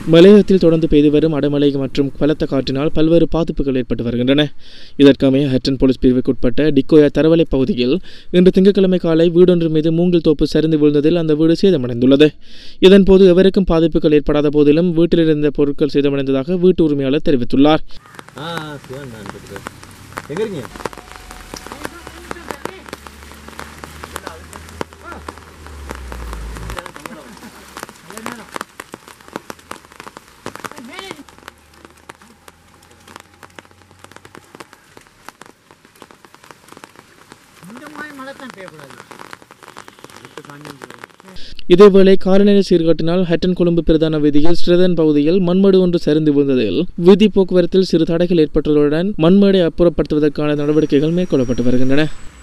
மலையகத்தில் தொடர்ந்து பெய்து வரும் அடமழை மற்றும் பலத்த காற்றினால் பல்வேறு பாதிப்புகள் ஏற்பட்டு வருகின்றன இதற்கமைய ஹட்டன் போலீஸ் பிரிவுக்குட்பட்ட டிக்கோயா தரவலை பகுதியில் இன்று திங்கட்கிழமை காலை வீடொன்று மீது மூங்கில் தோப்பு சரிந்து விழுந்ததில் அந்த வீடு சேதமடைந்துள்ளது இதன்போது எவருக்கும் பாதிப்புகள் ஏற்படாத போதிலும் வீட்டில் இருந்த பொருட்கள் சேதமடைந்ததாக வீட்டு உரிமையாளர் தெரிவித்துள்ளார் ஆ சிவன் தான் இருக்குது எங்கே இருக்கீங்க இதேவேளை காலநிலை சீர்காட்டினால் ஹட்டன் கொழும்பு பிரதான வீதியில் ஸ்ரீதன் பகுதியில் மண்மேடு ஒன்று சரிந்து விழுந்ததில் வீதி போக்குவரத்தில் சிறு தடைகள் ஏற்பட்டதுடன் மண்மேடை அப்புறப்படுத்துவதற்கான நடவடிக்கைகள் மேற்கொள்ளப்பட்டு வருகின்றன